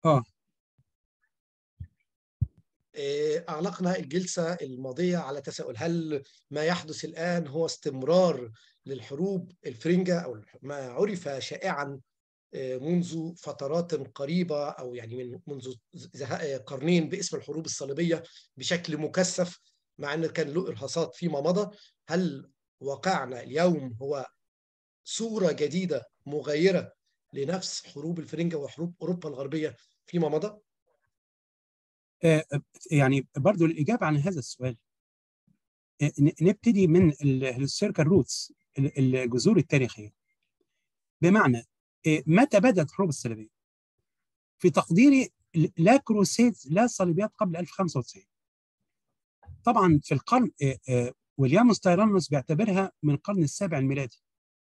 اه أغلقنا الجلسة الماضية على تساؤل هل ما يحدث الآن هو استمرار للحروب الفرنجة أو ما عرف شائعا منذ فترات قريبة أو يعني من منذ قرنين باسم الحروب الصليبية بشكل مكثف مع أن كان له إرهاصات فيما مضى هل واقعنا اليوم هو صورة جديدة مغايرة لنفس حروب الفرنجة وحروب أوروبا الغربية فيما مضى؟ يعني برضو الإجابة عن هذا السؤال نبتدي من السيركل روتس الجذور التاريخية بمعنى متى بدأت الحروب الصليبية؟ في تقديري لا كروسيد لا صليبيات قبل 1095 طبعا في القرن ويليام ستايرانوس بيعتبرها من القرن السابع الميلادي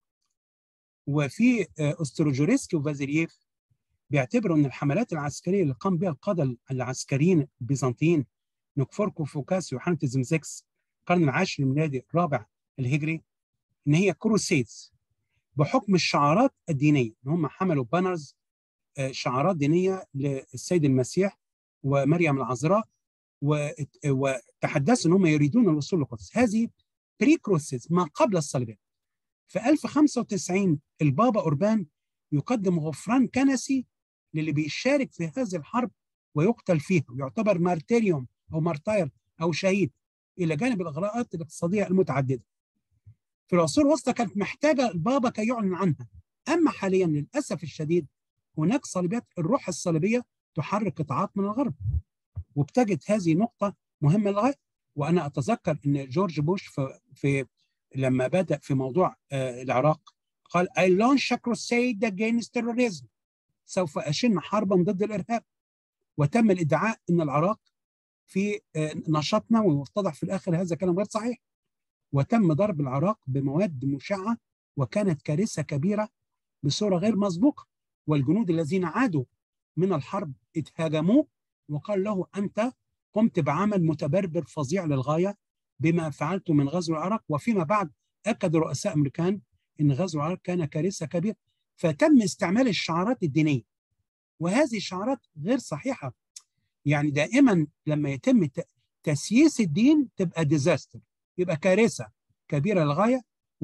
وفي استروجوريسكي وفازيلييف بيعتبروا ان الحملات العسكريه اللي قام بها القاده العسكريين البيزنطيين نكفوركو فوكاسي وحنة زمزكس القرن العاشر الميلادي الرابع الهجري ان هي كروسيدز بحكم الشعارات الدينيه ان هم حملوا بانرز شعارات دينيه للسيد المسيح ومريم العذراء وتحدثوا ان هم يريدون الوصول للقدس هذه بري كروسيدز ما قبل الصليبيه في 1095 البابا اوربان يقدم غفران كنسي للي بيشارك في هذه الحرب ويقتل فيها ويعتبر مارتيريوم او مارتاير او شهيد الى جانب الاغراءات الاقتصاديه المتعدده. في العصور الوسطى كانت محتاجه البابا كي يعلن عنها. اما حاليا للاسف الشديد هناك صليبيات الروح الصليبيه تحرك قطاعات من الغرب. وابتجت هذه نقطه مهمه للغايه وانا اتذكر ان جورج بوش في, في لما بدا في موضوع آه العراق قال I launch a crusade against terrorism سوف أشن حربا ضد الإرهاب وتم الادعاء أن العراق في نشاطنا واتضح في الآخر هذا كلام غير صحيح وتم ضرب العراق بمواد مشعة وكانت كارثة كبيرة بصورة غير مسبوقة والجنود الذين عادوا من الحرب اتهاجموه وقال له أنت قمت بعمل متبربر فظيع للغاية بما فعلته من غزو العراق وفيما بعد أكد رؤساء أمريكان ان غزو العراق كان كارثه كبيره فتم استعمال الشعارات الدينيه وهذه الشعارات غير صحيحه يعني دائما لما يتم تسييس الدين تبقى ديزاستر يبقى كارثه كبيره للغايه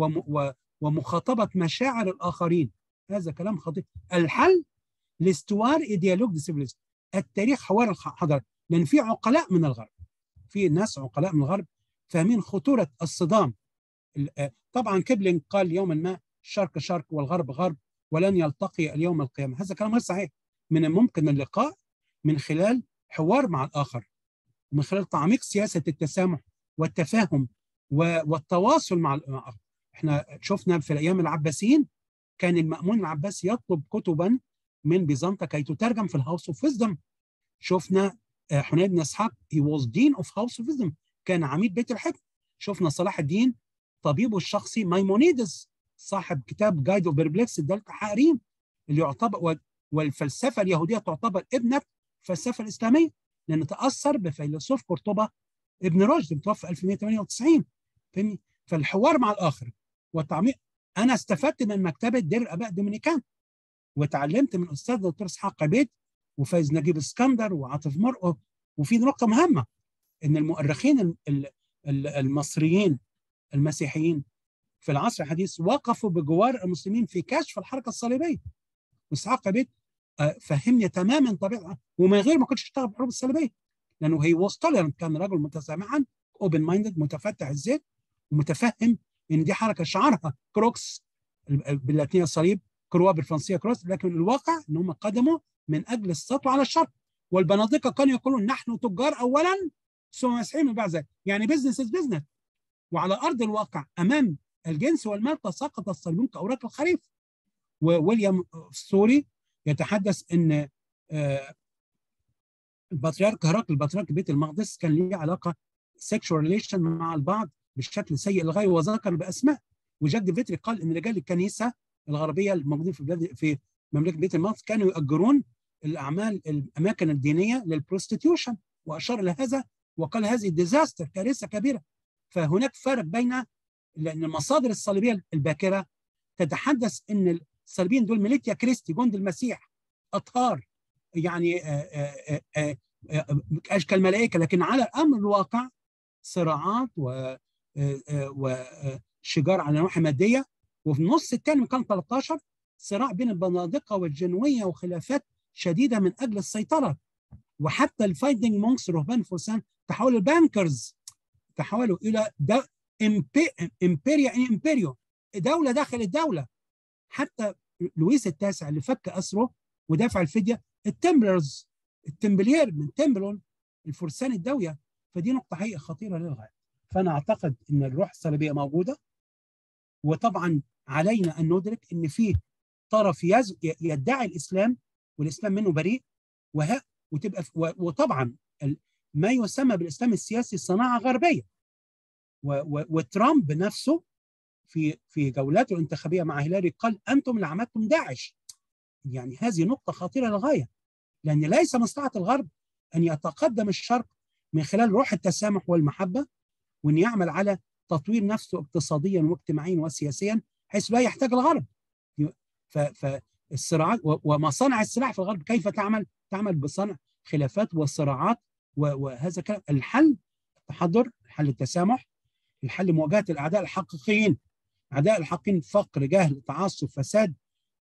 ومخاطبه مشاعر الاخرين هذا كلام خطير الحل لاستوار ايديولوج ديسيبليزم التاريخ حوار الحضاره لان في عقلاء من الغرب في ناس عقلاء من الغرب فاهمين خطوره الصدام طبعا كيبلينج قال يوما ما الشرق شرق والغرب غرب ولن يلتقي اليوم القيامة هذا كلام غير صحيح من الممكن اللقاء من خلال حوار مع الآخر من خلال تعميق سياسة التسامح والتفاهم والتواصل مع الآخر احنا شفنا في الأيام العباسيين كان المأمون العباسي يطلب كتبا من بيزنطة كي تترجم في الهاوس اوف ويزدم شفنا حنين بن اسحاق he was dean of house of wisdom كان عميد بيت الحكم شفنا صلاح الدين طبيبه الشخصي مايمونيدس صاحب كتاب جايد اوف بيربلكس ده حقريم اللي يعتبر والفلسفه اليهوديه تعتبر ابنه الفلسفه الاسلاميه لان تاثر بفيلسوف قرطبه ابن رشد متوفى 1198 فاهمني فالحوار مع الاخر والتعميق انا استفدت من مكتبه دير الاباء الدومينيكان وتعلمت من استاذ دكتور اسحاق عبيد وفايز نجيب اسكندر وعاطف مرقه وفي نقطه مهمه ان المؤرخين المصريين المسيحيين في العصر الحديث وقفوا بجوار المسلمين في كشف الحركه الصليبيه واسحاق عبيد فهمني تماما طبيعه ومن غير ما كنتش اشتغل بالحروب الصليبيه لانه هي واز توليرنت كان رجل متسامحا اوبن مايندد متفتح الذهن ومتفهم ان دي حركه شعارها كروكس باللاتينيه الصليب كروا بالفرنسيه كروس لكن الواقع ان هم قدموا من اجل السطو على الشرق والبنادقه كانوا يقولون نحن تجار اولا ثم مسيحيين من بعد ذلك يعني بزنس از بزنس وعلى ارض الواقع امام الجنس والمال تساقط الصليبيون كاوراق الخريف وويليام السوري يتحدث ان البطريرك هرقل البطريرك بيت المقدس كان ليه علاقه سيكشوال ريليشن مع البعض بشكل سيء للغايه وذكر باسماء وجاك ديفيتري قال ان رجال الكنيسه الغربيه الموجودين في بلاد في مملكه بيت المقدس كانوا يؤجرون الاعمال الاماكن الدينيه للبروستيتيوشن واشار الى هذا وقال هذه ديزاستر كارثه كبيره فهناك فرق بين لان المصادر الصليبيه الباكره تتحدث ان الصليبيين دول ميليتيا كريستي جند المسيح اطهار يعني اشكال ملائكه لكن على الامر الواقع صراعات و وشجار على نواحي ماديه وفي النص الثاني من القرن 13 صراع بين البنادقه والجنويه وخلافات شديده من اجل السيطره وحتى الفايندنج مونكس رهبان فرسان تحولوا البانكرز تحولوا الى دا امبيريا ان امبيريو دوله داخل الدوله حتى لويس التاسع اللي فك اسره ودافع الفديه التمبلرز التمبلير من تمبلون الفرسان الدويه فدي نقطه حقيقه خطيره للغايه فانا اعتقد ان الروح الصليبيه موجوده وطبعا علينا ان ندرك ان في طرف يز... يدعي الاسلام والاسلام منه بريء وه... وتبقى في... و... وطبعا ال... ما يسمى بالاسلام السياسي صناعه غربيه و... و... وترامب نفسه في في جولاته الانتخابيه مع هيلاري قال انتم اللي عملتم داعش يعني هذه نقطه خطيره للغايه لان ليس مصلحه الغرب ان يتقدم الشرق من خلال روح التسامح والمحبه وان يعمل على تطوير نفسه اقتصاديا واجتماعيا وسياسيا حيث لا يحتاج الغرب فالصراعات ومصانع السلاح في الغرب كيف تعمل؟ تعمل بصنع خلافات وصراعات وهذا كلام الحل التحضر حل التسامح الحل مواجهه الاعداء الحقيقيين اعداء الحقيقيين فقر جهل تعصب فساد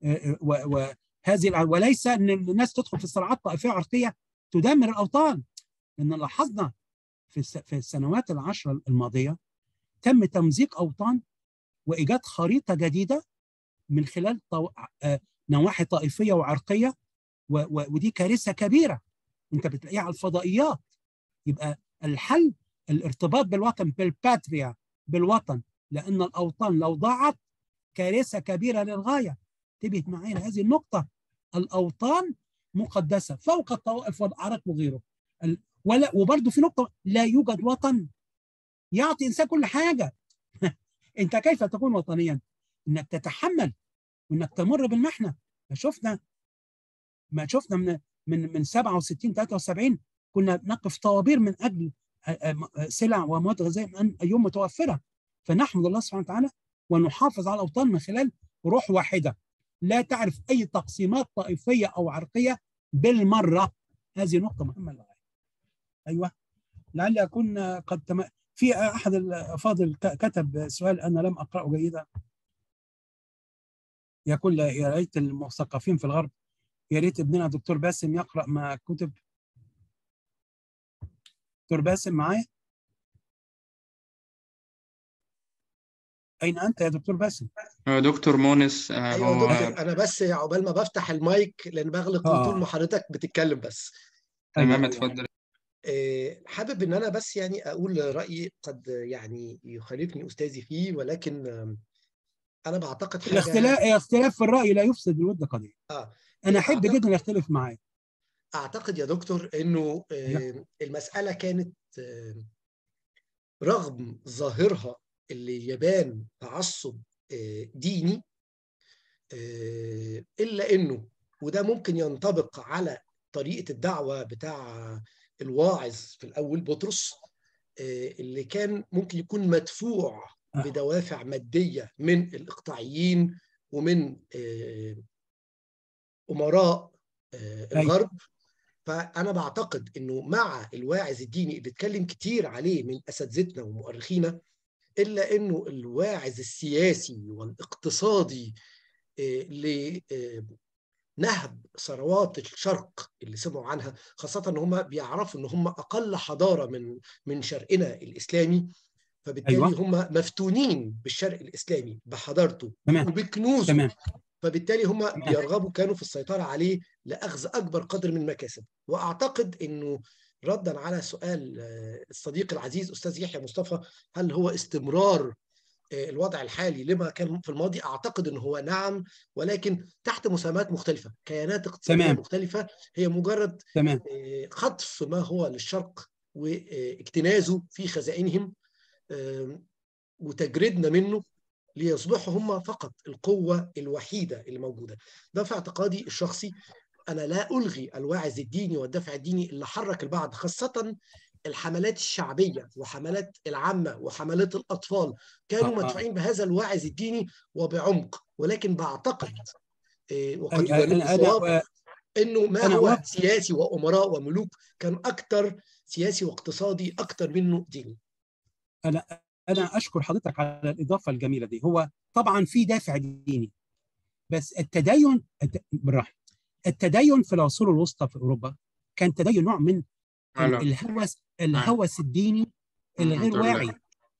وهذه وليس ان الناس تدخل في صراعات طائفيه عرقيه تدمر الاوطان لان لاحظنا في في السنوات العشر الماضيه تم تمزيق اوطان وايجاد خريطه جديده من خلال طو... نواحي طائفيه وعرقيه و... و... ودي كارثه كبيره انت بتلاقيها على الفضائيات يبقى الحل الارتباط بالوطن بالباتريا بالوطن لان الاوطان لو ضاعت كارثه كبيره للغايه انتبه معي هذه النقطه الاوطان مقدسه فوق الطوائف والاعراق وغيره ولا وبرضه في نقطه لا يوجد وطن يعطي انسان كل حاجه انت كيف تكون وطنيا انك تتحمل وانك تمر بالمحنه ما شفنا ما شفنا من من من 67 73 كنا نقف طوابير من اجل سلع ومواد غذائيه يوم متوفره فنحمد الله سبحانه وتعالى ونحافظ على الاوطان من خلال روح واحده لا تعرف اي تقسيمات طائفيه او عرقيه بالمره هذه نقطه مهمه للغايه ايوه لعلي اكون قد تم... في احد الافاضل كتب سؤال انا لم اقراه جيدا يقول يا ريت المثقفين في الغرب يا ريت ابننا دكتور باسم يقرا ما كتب دكتور باسم معايا اين انت يا دكتور باسم دكتور مونس ايوه هو... دكتور انا بس عقبال ما بفتح المايك لان بغلق آه. طول ما حضرتك بتتكلم بس تمام اتفضل حابب ان انا بس يعني اقول رايي قد يعني يخالفني استاذي فيه ولكن انا بعتقد حاجه الاختلاف اختلاف في الراي لا يفسد الود قضيه اه انا احب أعتقد... جدا اختلف معاه اعتقد يا دكتور انه المساله كانت رغم ظاهرها اللي يبان تعصب ديني الا انه وده ممكن ينطبق على طريقه الدعوه بتاع الواعظ في الاول بطرس اللي كان ممكن يكون مدفوع بدوافع ماديه من الاقطاعيين ومن امراء الغرب فانا بعتقد انه مع الواعظ الديني اللي اتكلم كتير عليه من اساتذتنا ومؤرخينا الا انه الواعظ السياسي والاقتصادي لنهب ثروات الشرق اللي سمعوا عنها خاصه ان هم بيعرفوا ان هم اقل حضاره من من شرقنا الاسلامي فبالتالي أيوة. هم مفتونين بالشرق الاسلامي بحضارته وبكنوزه تمام. فبالتالي هم بيرغبوا كانوا في السيطره عليه لاخذ اكبر قدر من المكاسب واعتقد انه ردا على سؤال الصديق العزيز استاذ يحيى مصطفى هل هو استمرار الوضع الحالي لما كان في الماضي اعتقد ان هو نعم ولكن تحت مسميات مختلفه كيانات اقتصاديه تمام. مختلفه هي مجرد تمام. خطف ما هو للشرق واجتنازه في خزائنهم وتجريدنا منه ليصبحوا هم فقط القوة الوحيدة اللي موجودة ده في اعتقادي الشخصي أنا لا ألغي الواعظ الديني والدفع الديني اللي حرك البعض خاصة الحملات الشعبية وحملات العامة وحملات الأطفال كانوا مدفوعين بهذا الواعظ الديني وبعمق ولكن بعتقد وقد أنا, أنا انه ما أنا هو أوافق. سياسي وامراء وملوك كان اكتر سياسي واقتصادي اكتر منه ديني انا انا اشكر حضرتك على الاضافه الجميله دي هو طبعا في دافع ديني بس التدين الت- بالراحه التدين في العصور الوسطى في اوروبا كان تدين نوع من ال- على الهوس الهوس الديني الغير الحمد لله. واعي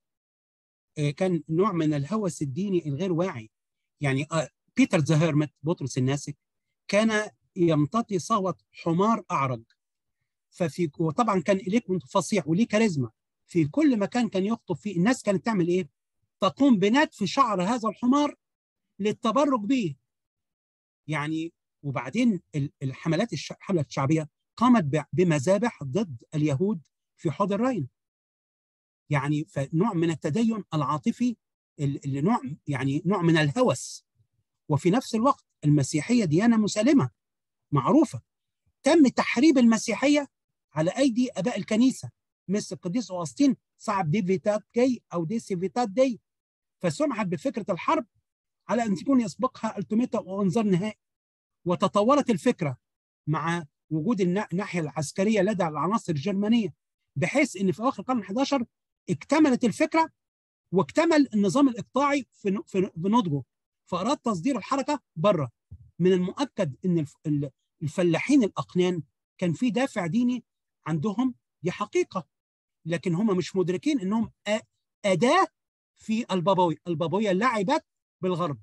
آه، كان نوع من الهوس الديني الغير واعي يعني آه، بيتر ذا هيرمت بطرس الناسك كان يمتطي صهوة حمار أعرج ففي وطبعا كان إليك فصيح وليه كاريزما في كل مكان كان يخطب فيه الناس كانت تعمل إيه؟ تقوم بنتف شعر هذا الحمار للتبرك به يعني وبعدين ال- الحملات الش- الحملة الشعبية قامت ب- بمذابح ضد اليهود في حوض الراين يعني فنوع من التدين العاطفي ال- اللي نوع يعني نوع من الهوس وفي نفس الوقت المسيحيه ديانه مسالمه معروفه تم تحريب المسيحيه على ايدي اباء الكنيسه مثل القديس اوغسطين صعب دي فيتات جاي او دي سيفيتات دي فسمحت بفكره الحرب على ان تكون يسبقها التميتا وانذار نهائي وتطورت الفكره مع وجود النا- الناحيه العسكريه لدى العناصر الجرمانيه بحيث ان في اواخر القرن 11 اكتملت الفكره واكتمل النظام الاقطاعي في ن- في في نضجه فاراد تصدير الحركه بره من المؤكد ان الف- ال- الفلاحين الاقنان كان في دافع ديني عندهم دي حقيقه لكن هم مش مدركين انهم أ- اداه في البابويه البابويه لعبت بالغرب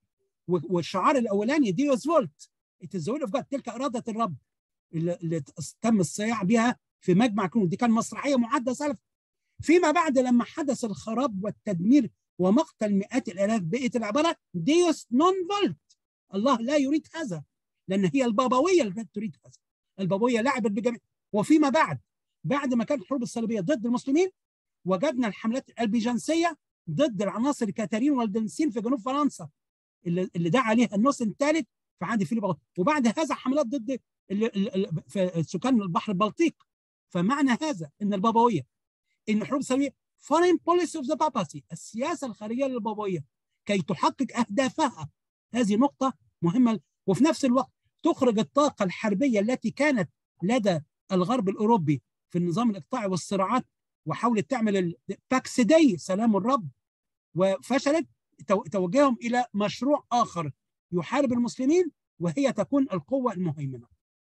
و- والشعار الاولاني ديوس فولت الزويل اوف جاد تلك اراده الرب اللي, اللي تم الصياع بها في مجمع كنون دي كان مسرحيه معده سلف فيما بعد لما حدث الخراب والتدمير ومقتل مئات الالاف بقت العباره ديوس نون فولت الله لا يريد هذا لان هي البابويه اللي كانت تريد هذا البابويه لعبت بجميع وفيما بعد بعد ما كانت الحروب الصليبيه ضد المسلمين وجدنا الحملات البيجانسيه ضد العناصر الكاتارين والدنسين في جنوب فرنسا اللي, اللي دعا عليها النص الثالث في عهد فيليب أغسطس. وبعد هذا حملات ضد ال- ال- ال- في سكان البحر البلطيق فمعنى هذا ان البابويه ان الحروب الصليبيه foreign policy of the papacy السياسه الخارجيه للبابويه كي تحقق اهدافها هذه نقطه مهمه وفي نفس الوقت تخرج الطاقه الحربيه التي كانت لدى الغرب الاوروبي في النظام الاقطاعي والصراعات وحاولت تعمل الباكس داي سلام الرب وفشلت تو- توجههم الى مشروع اخر يحارب المسلمين وهي تكون القوه المهيمنه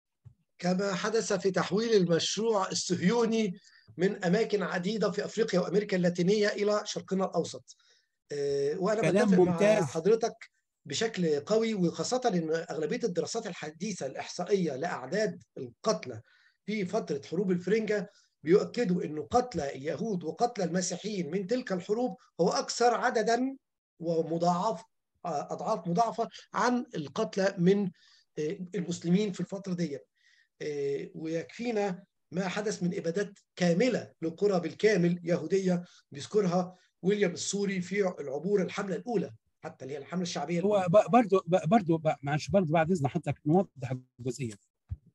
كما حدث في تحويل المشروع الصهيوني من اماكن عديده في افريقيا وامريكا اللاتينيه الى شرقنا الاوسط. آه، وانا كلام بتفق مع ممتاز. حضرتك بشكل قوي وخاصه ان اغلبيه الدراسات الحديثه الاحصائيه لاعداد القتلى في فتره حروب الفرنجه بيؤكدوا انه قتلى اليهود وقتلى المسيحيين من تلك الحروب هو اكثر عددا ومضاعف آه، اضعاف مضاعفه عن القتلى من آه، المسلمين في الفتره دي. آه، ويكفينا ما حدث من ابادات كامله لقرى بالكامل يهوديه بيذكرها ويليام السوري في العبور الحمله الاولى حتى اللي هي الحمله الشعبيه هو الأولى. ب- برضو ب- برضو ب- معلش برضو بعد اذن حضرتك نوضح الجزئيه دي.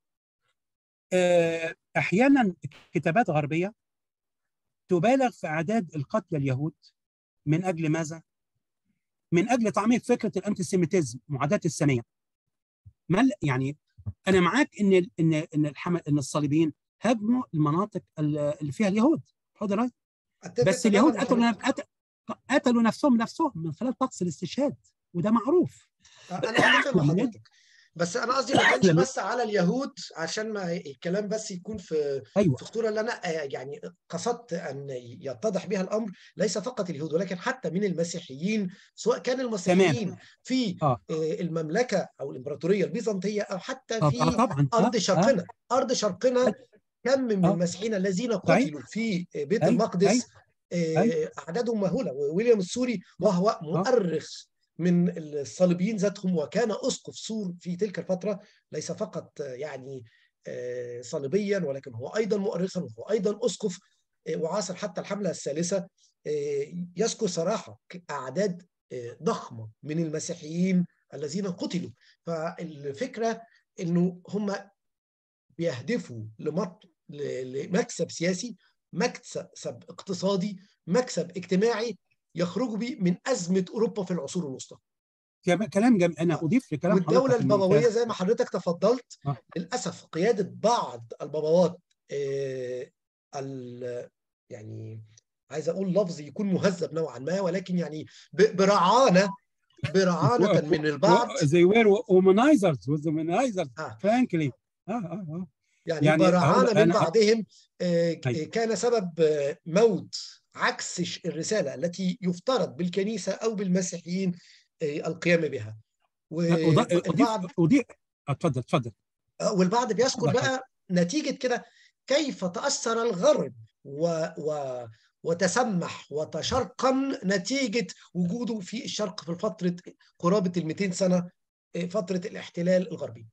آه، احيانا كتابات غربيه تبالغ في اعداد القتلى اليهود من اجل ماذا؟ من اجل تعميق فكره الانتيسيميتيزم معاداه الساميه. ما ال- يعني انا معاك ان ال- ان ان الحم... ان الصليبيين هاجموا المناطق ال- اللي فيها اليهود حاضر رأي. أتفق بس تماماً اليهود مع قتلوا حضرتك. قتل- قتلوا نفسهم نفسهم من خلال طقس الاستشهاد وده معروف انا اتفق مع لما حضرتك بس انا قصدي ما كانش لما- بس على اليهود عشان ما الكلام بس يكون في ايوه في الصوره اللي انا آه، يعني قصدت ان يتضح بها الامر ليس فقط اليهود ولكن حتى من المسيحيين سواء كان المسيحيين في آه. آه، المملكه او الامبراطوريه البيزنطيه او حتى آه، في آه، طبعا ارض آه، شرقنا ارض شرقنا كم من آه. المسيحيين الذين صحيح. قتلوا في بيت أيوة، المقدس أيوة، آه، أيوة. اعدادهم مهوله ويليام السوري وهو مؤرخ من الصليبيين ذاتهم وكان اسقف سور في تلك الفتره ليس فقط آه، يعني آه، صليبيا ولكن هو ايضا مؤرخا وهو ايضا اسقف آه، وعاصر حتى الحمله الثالثه آه، يذكر صراحه اعداد آه، ضخمه من المسيحيين الذين قتلوا فالفكره انه هم بيهدفوا لمط... ل- لمكسب سياسي مكسب اقتصادي مكسب اجتماعي يخرجوا به من ازمه اوروبا في العصور الوسطى كلام- كلام جميل انا آه. اضيف لكلام والدولة حضرتك البابوية الممتاز. زي ما حضرتك تفضلت آه. للأسف قيادة بعض البابوات آه، ال- يعني عايز أقول لفظ يكون مهذب نوعا ما ولكن يعني ب- برعانة برعانة من البعض they were womanizers with womanizers آه. frankly اه اه اه يعني, يعني برعانة هقول- من أنا- بعضهم آه، ك- أيوة. كان سبب آه، موت عكس ش- الرسالة التي يفترض بالكنيسة أو بالمسيحيين آه، القيام بها أض- والبعض اضيف اضيف اتفضل اتفضل والبعض بيذكر اتفضل. بقى نتيجة كده كيف تأثر الغرب و و وتسمح وتشرقم نتيجة وجوده في الشرق في فترة قرابة ال 200 سنة آه، فترة الاحتلال الغربي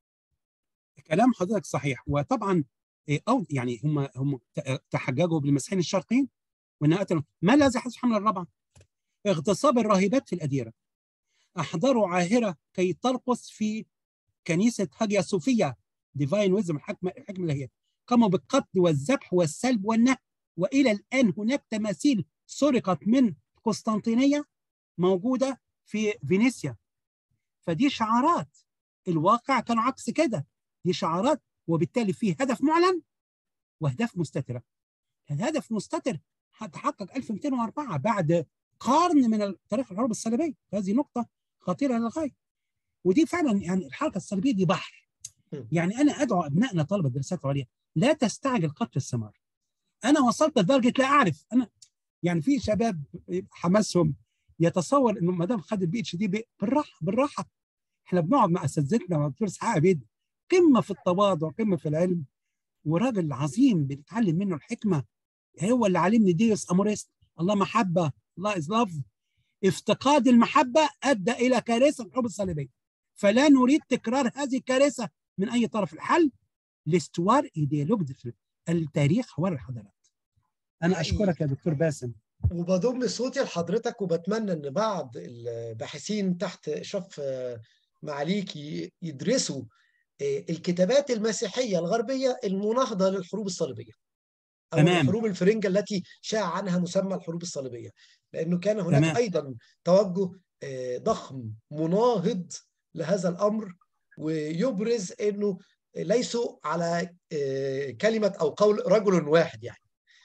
كلام حضرتك صحيح وطبعا إيه، او يعني هم هم ت- تحججوا بالمسيحيين الشرقيين وان قتلوا ما الذي حدث في الحمله الرابعه؟ اغتصاب الراهبات في الاديره احضروا عاهره كي ترقص في كنيسه هاجيا صوفيا ديفاين ويزم الحكمه الحكمه اللي هي قاموا بالقتل والذبح والسلب والنهب والى الان هناك تماثيل سرقت من قسطنطينيه موجوده في فينيسيا فدي شعارات الواقع كان عكس كده دي شعارات وبالتالي في هدف معلن واهداف مستتره الهدف مستتر هتحقق 1204 بعد قرن من تاريخ الحروب الصليبيه هذه نقطه خطيره للغايه ودي فعلا يعني الحركه الصليبيه دي بحر يعني انا ادعو ابنائنا طلبه الدراسات العليا لا تستعجل قطف الثمار انا وصلت لدرجه لا اعرف انا يعني في شباب حماسهم يتصور انه ما دام خد البي اتش دي بالراحه بالراحه احنا بنقعد مع اساتذتنا مع الدكتور اسحاق عبيد قمه في التواضع قمه في العلم وراجل عظيم بنتعلم منه الحكمه هو اللي علمني ديوس اموريست الله محبه الله از لاف افتقاد المحبه ادى الى كارثه الحروب الصليبيه فلا نريد تكرار هذه الكارثه من اي طرف الحل لاستوار ايديولوجي التاريخ حوار الحضارات انا اشكرك يا دكتور باسم وبضم صوتي لحضرتك وبتمنى ان بعض الباحثين تحت اشراف معاليك يدرسوا الكتابات المسيحيه الغربيه المناهضه للحروب الصليبيه او تمام. الحروب الفرنجه التي شاع عنها مسمى الحروب الصليبيه لانه كان هناك تمام. ايضا توجه آه، ضخم مناهض لهذا الامر ويبرز انه ليسوا على آه، كلمه او قول رجل واحد يعني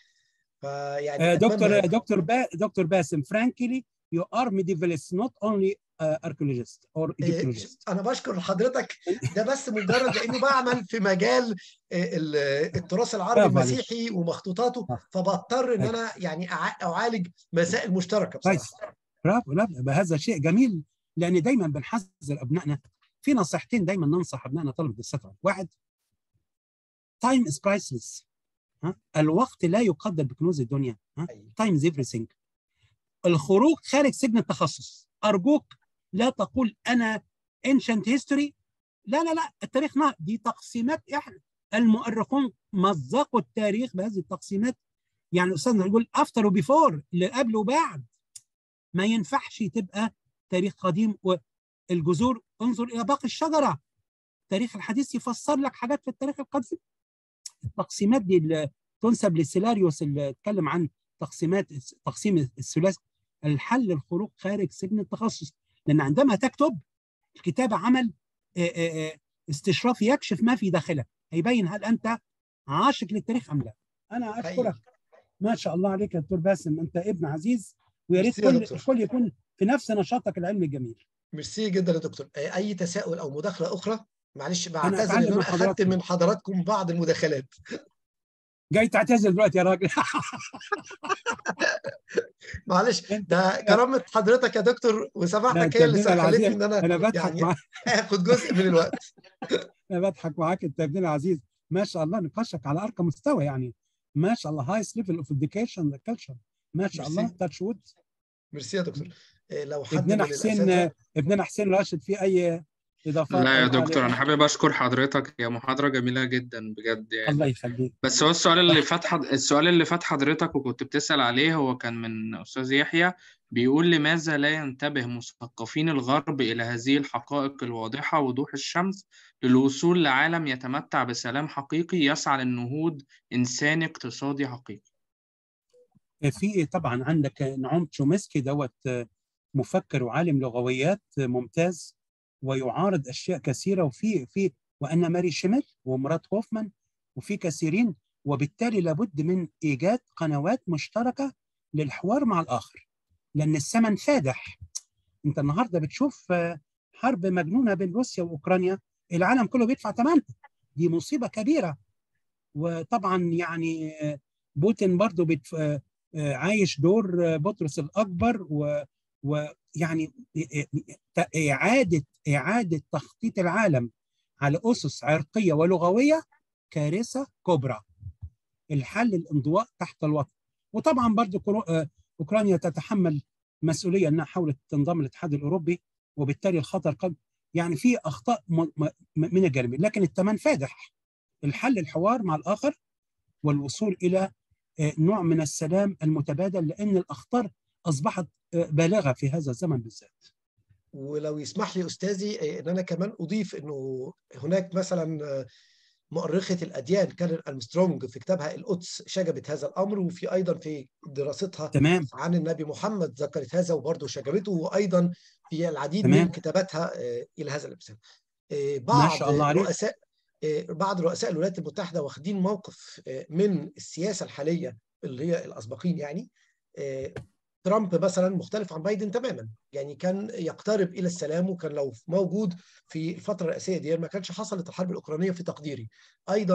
فيعني آه، أتمنى- دكتور دكتور با دكتور باسم frankly you are medievalist not only uh, archaeologist or إيه، Egyptologist انا بشكر حضرتك ده بس مجرد لانه بعمل في مجال إيه، ال- التراث العربي برافو عليك. المسيحي ومخطوطاته آه. فبضطر ان أيوة. انا يعني أع- اعالج مسائل مشتركه كويس بصراحه برافو لا هذا شيء جميل لان دايما بنحذر ابنائنا في نصيحتين دايما ننصح ابنائنا طلبه الستره واحد time is priceless ها الوقت لا يقدر بكنوز الدنيا ها أيوة. time is everything الخروج خارج سجن التخصص ارجوك لا تقول انا ancient history لا لا لا التاريخ نار دي تقسيمات احنا المؤرخون مزقوا التاريخ بهذه التقسيمات يعني استاذنا يقول افتر وبيفور اللي قبل وبعد ما ينفعش تبقى تاريخ قديم والجذور انظر الى باقي الشجره التاريخ الحديث يفسر لك حاجات في التاريخ القديم التقسيمات دي اللي تنسب لسيلاريوس اللي اتكلم عن تقسيمات تقسيم الثلاثي الحل الخروج خارج سجن التخصص لان عندما تكتب الكتابه عمل آه، آه، آه، استشراف يكشف ما في داخلك هيبين هل انت عاشق للتاريخ ام لا انا اشكرك حقيقي. ما شاء الله عليك يا دكتور باسم انت ابن عزيز ويا ريت ميرسي يا كل دكتور. الكل يكون في نفس نشاطك العلمي الجميل ميرسي جدا يا دكتور آه، اي تساؤل او مداخله اخرى معلش بعتذر أتعلم ان من انا اخذت حضراتكم. من حضراتكم بعض المداخلات جاي تعتذر دلوقتي يا راجل معلش أنت- ده كرامه حضرتك يا دكتور لا، وسماحتك أنت هي اللي ابننا خلتني العزيز ان انا انا بضحك يعني معاك اخد جزء من الوقت انا بضحك معاك انت ابننا العزيز ما شاء الله نقاشك على ارقى مستوى يعني ما شاء الله هايست ليفل اوف education كلتشر ما شاء الله ميرسي. تاتش وود ميرسي يا دكتور آه، لو حد ابننا من حسين الأساتذة- ابننا حسين راشد في اي اضافات لا يا أو دكتور تعليقات؟ انا حابب اشكر حضرتك هي محاضرة جميلة جدا بجد يعني الله يخليك بس هو السؤال اللي فات حد... السؤال اللي فات حضرتك وكنت بتسأل عليه هو كان من أستاذ يحيى بيقول لماذا لا ينتبه مثقفين الغرب إلى هذه الحقائق الواضحة وضوح الشمس للوصول لعالم يتمتع بسلام حقيقي يسعى للنهوض إنساني اقتصادي حقيقي في طبعا عندك نعوم تشومسكي دوت مفكر وعالم لغويات ممتاز ويعارض اشياء كثيره وفي في وان ماري شيميل ومرات هوفمان وفي كثيرين وبالتالي لابد من ايجاد قنوات مشتركه للحوار مع الاخر لان الثمن فادح انت النهارده بتشوف حرب مجنونه بين روسيا واوكرانيا العالم كله بيدفع ثمنها دي مصيبه كبيره وطبعا يعني بوتين برضه بتف... عايش دور بطرس الاكبر و... ويعني اعاده اعاده تخطيط العالم على اسس عرقيه ولغويه كارثه كبرى الحل الانضواء تحت الوطن وطبعا برضه اوكرانيا تتحمل مسؤوليه انها حاولت تنضم للاتحاد الاوروبي وبالتالي الخطر قد يعني في اخطاء من الجانبين لكن الثمن فادح الحل الحوار مع الاخر والوصول الى نوع من السلام المتبادل لان الاخطار اصبحت بالغه في هذا الزمن بالذات. ولو يسمح لي استاذي ان انا كمان اضيف انه هناك مثلا مؤرخه الاديان كارل المسترونج في كتابها القدس شجبت هذا الامر وفي ايضا في دراستها تمام. عن النبي محمد ذكرت هذا وبرضه شجبته وايضا في العديد تمام. من كتاباتها الى هذا الامثال. ما بعض شاء الله عليك. رؤساء بعض رؤساء الولايات المتحده واخدين موقف من السياسه الحاليه اللي هي الاسبقين يعني ترامب مثلا مختلف عن بايدن تماما يعني كان يقترب الى السلام وكان لو موجود في الفتره الرئاسيه دي ما كانش حصلت الحرب الاوكرانيه في تقديري ايضا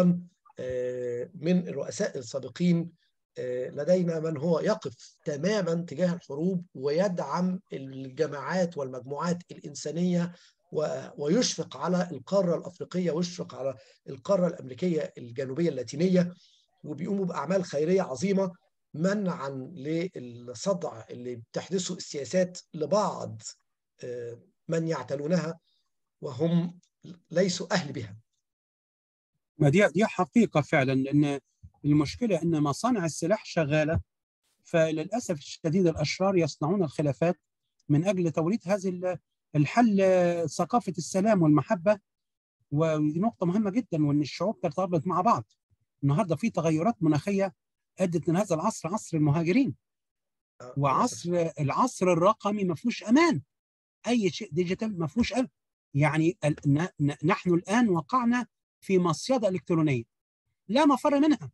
من الرؤساء السابقين لدينا من هو يقف تماما تجاه الحروب ويدعم الجماعات والمجموعات الانسانيه ويشفق على القاره الافريقيه ويشفق على القاره الامريكيه الجنوبيه اللاتينيه وبيقوموا باعمال خيريه عظيمه منعا للصدع اللي بتحدثه السياسات لبعض من يعتلونها وهم ليسوا اهل بها. ما دي دي حقيقه فعلا لان المشكله ان مصانع السلاح شغاله فللاسف الشديد الاشرار يصنعون الخلافات من اجل توريد هذه الحل ثقافه السلام والمحبه ودي نقطه مهمه جدا وان الشعوب ترتبط مع بعض. النهارده في تغيرات مناخيه ادت ان هذا العصر عصر المهاجرين وعصر العصر الرقمي ما فيهوش امان اي شيء ديجيتال ما فيهوش امان يعني نحن الان وقعنا في مصيده الكترونيه لا مفر منها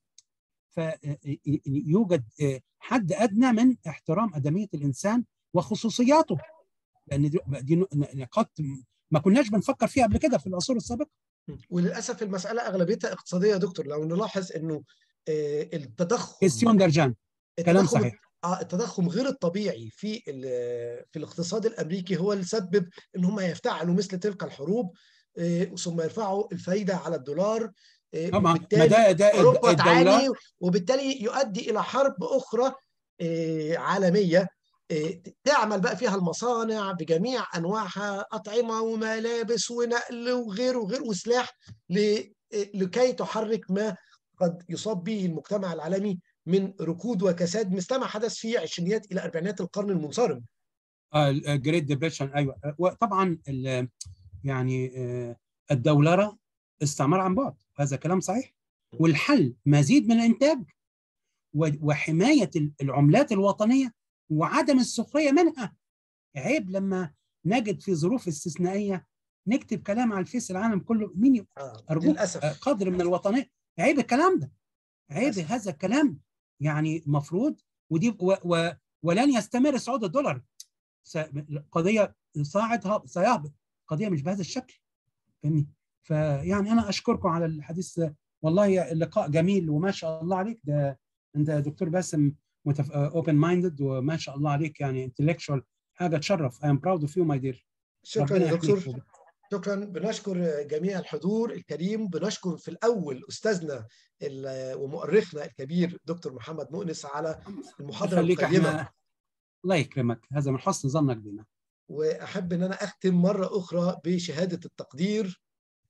فيوجد حد ادنى من احترام ادميه الانسان وخصوصياته لان دي نقاط ما كناش بنفكر فيها قبل كده في العصور السابقه وللاسف المساله اغلبيتها اقتصاديه يا دكتور لو نلاحظ انه التضخم كيستيون درجان كلام صحيح اه التضخم غير الطبيعي في في الاقتصاد الامريكي هو اللي سبب ان هم يفتعلوا مثل تلك الحروب ثم يرفعوا الفايده على الدولار طبعا ما ده ده اوروبا تعاني وبالتالي يؤدي الى حرب اخرى عالميه تعمل بقى فيها المصانع بجميع انواعها اطعمه وملابس ونقل وغيره وغيره وسلاح لكي تحرك ما قد يصاب به المجتمع العالمي من ركود وكساد مثل ما حدث في عشرينيات الى اربعينات القرن المنصرم. جريت ديبريشن ايوه وطبعا يعني الدولره استعمار عن بعد هذا كلام صحيح والحل مزيد من الانتاج وحمايه العملات الوطنيه وعدم السخريه منها عيب لما نجد في ظروف استثنائيه نكتب كلام على الفيس العالم كله مين ارجوك قدر من الوطنيه عيب الكلام ده عيب هذا الكلام يعني مفروض ودي و و ولن يستمر صعود الدولار قضيه صاعد سيهبط قضيه مش بهذا الشكل فاهمني فيعني انا اشكركم على الحديث والله اللقاء جميل وما شاء الله عليك ده انت دكتور باسم متف... اوبن مايندد وما شاء الله عليك يعني انتلكشوال حاجه تشرف اي ام براود اوف يو ماي دير شكرا يا دكتور شكرا بنشكر جميع الحضور الكريم بنشكر في الاول استاذنا ومؤرخنا الكبير دكتور محمد مؤنس على المحاضره القيمه الله يكرمك هذا من حسن ظنك بنا واحب ان انا اختم مره اخرى بشهاده التقدير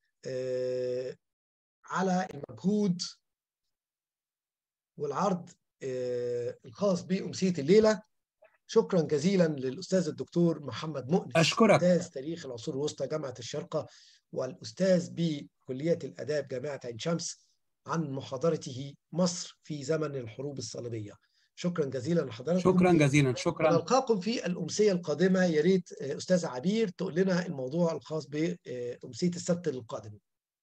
على المجهود والعرض الخاص بامسيه الليله شكرا جزيلا للاستاذ الدكتور محمد مؤنس اشكرك استاذ تاريخ العصور الوسطى جامعه الشارقه والاستاذ بكليه الاداب جامعه عين شمس عن محاضرته مصر في زمن الحروب الصليبيه شكرا جزيلا لحضراتكم شكرا جزيلا شكرا نلقاكم في الأمسية القادمة يا ريت أستاذة عبير تقول لنا الموضوع الخاص بأمسية السبت القادم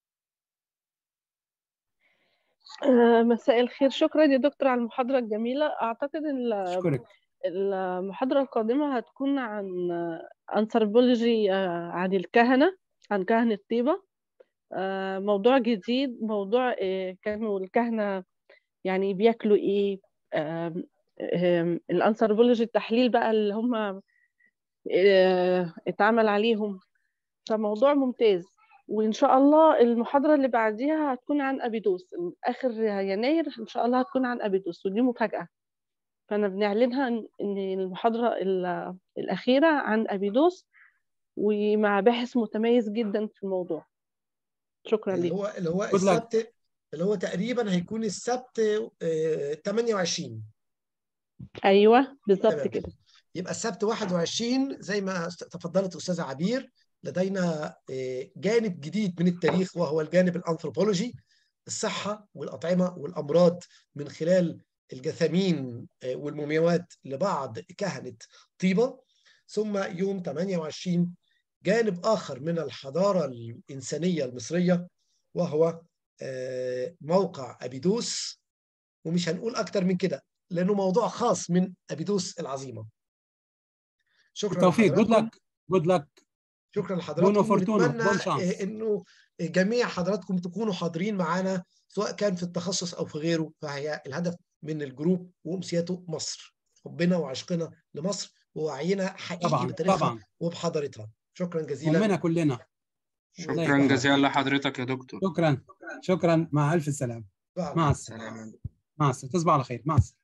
مساء الخير شكرا يا دكتور على المحاضرة الجميلة أعتقد ال- اشكرك المحاضرة القادمة هتكون عن أنثروبولوجي عن الكهنة عن كهنة طيبة آه، موضوع جديد موضوع آه، كانوا الكهنة يعني بياكلوا إيه آم، آم، الأنثروبولوجي التحليل بقى اللي هم آه، اتعمل عليهم فموضوع ممتاز وإن شاء الله المحاضرة اللي بعديها هتكون عن أبيدوس آخر يناير إن شاء الله هتكون عن أبيدوس ودي مفاجأة فأنا بنعلنها إن إن المحاضرة ال- الأخيرة عن أبيدوس ومع باحث متميز جدا في الموضوع شكرا اللي لك هو اللي هو Good luck. السبت اللي هو تقريبا هيكون السبت آه، 28 أيوه بالظبط تمام. كده يبقى السبت 21 زي ما تفضلت أستاذة عبير لدينا آه، جانب جديد من التاريخ وهو الجانب الأنثروبولوجي الصحة والأطعمة والأمراض من خلال الجثامين آه، والمومياوات لبعض كهنة طيبة ثم يوم 28 جانب آخر من الحضارة الإنسانية المصرية وهو آه، موقع أبيدوس ومش هنقول أكتر من كده لأنه موضوع خاص من أبيدوس العظيمة شكرا بالتوفيق جود لحضراتكم. لك جود لك شكرا بونو لحضراتكم فورتونا، ونتمنى بون شانس. آه، انه جميع حضراتكم تكونوا حاضرين معانا سواء كان في التخصص او في غيره فهي الهدف من الجروب وامسيته مصر حبنا وعشقنا لمصر ووعينا حقيقي طبعا بتاريخها طبعا وبحضارتها شكرا جزيلا همنا كلنا الله شكرا يكرمك. جزيلا لحضرتك يا دكتور شكرا شكرا مع الف سلامه مع مع السلامه مع السلامه تصبح على خير مع السلامه